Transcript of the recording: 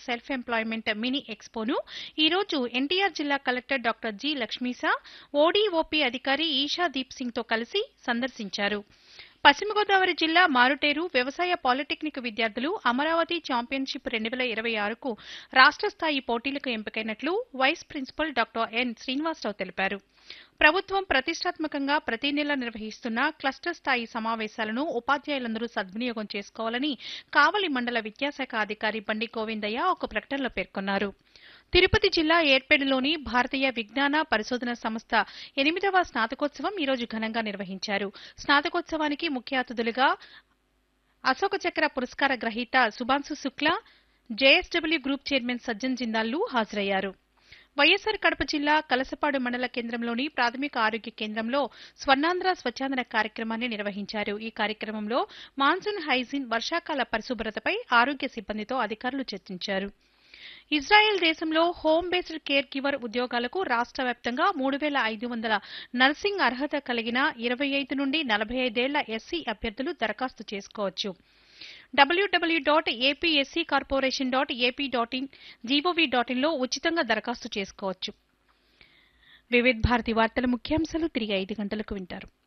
self employment mini ఎక్స్పోను ఈ రోజు NTR జిల్లా collector doctor G Lakshmisha ODOP అధికారి ఈషా దీప్ సింగ్ తో కలిసి సందర్శించారు పశ్చిమ గోదావరి జిల్లా మారుటేరు వ్యవసాయ పాలిటెక్నిక్ విద్యార్థులు అమరావతి ఛాంపియన్షిప్ రెండు వేల ఇరవై ఆరుకు రాష్ట్ర స్థాయి పోటీలకు ఎంపికైనట్లు vice principal doctor N Srinivasa Rao తెలిపారు ప్రభుత్వం ప్రతిష్టాత్మకంగా ప్రతి నెల నిర్వహిస్తున్న క్లస్టర్ స్థాయి సమావేశాలను ఉపాధ్యాయులందరూ సద్వినియోగం చేసుకోవాలని కావలి మండల విద్యాశాఖ అధికారి బండి గోవిందయ్య ఒక ప్రకటనలో పేర్కొన్నారు తిరుపతి జిల్లా ఏర్పేడులోని భారతీయ విజ్ఞాన పరిశోధన సంస్థ ఎనిమిదవ స్నాతకోత్సవం ఈ రోజు ఘనంగా నిర్వహించారు స్నాతకోత్సవానికి ముఖ్య అతిథులుగా అశోక చక్ర పురస్కార గ్రహీత Shubhanshu Shukla JSW group chairman Sajjan జిందాల్లు హాజరయ్యారు వైఎస్సార్ కడప జిల్లా కలసపాడు మండల కేంద్రంలోని ప్రాథమిక ఆరోగ్య కేంద్రంలో స్వర్ణాంధ్ర స్వచ్ఛాంధ్ర కార్యక్రమాన్ని నిర్వహించారు ఈ కార్యక్రమంలో మాన్సూన్ హైజీన్ వర్షాకాల పరిశుభ్రతపై ఆరోగ్య సిబ్బందితో అధికారులు చర్చించారు ఇజ్రాయెల్ దేశంలో హోమ్ బేస్డ్ కేర్ గివర్ ఉద్యోగాలకు రాష్ట్ర వ్యాప్తంగా మూడు వేల ఐదు వందల నర్సింగ్ అర్హత కలిగిన ఇరవై ఐదు నుండి నలభై ఐదేళ్ల ఎస్సీ అభ్యర్థులు దరఖాస్తు చేసుకోవచ్చు WW dot APSC corporation dot AP dot in GOV dot ఇన్లో ఉచితంగా దరఖాస్తు చేసుకోవచ్చు వివిధ్ భారతి వార్తల ముఖ్యాంశాలు తిరిగి ఐదు గంటలకు వింటారు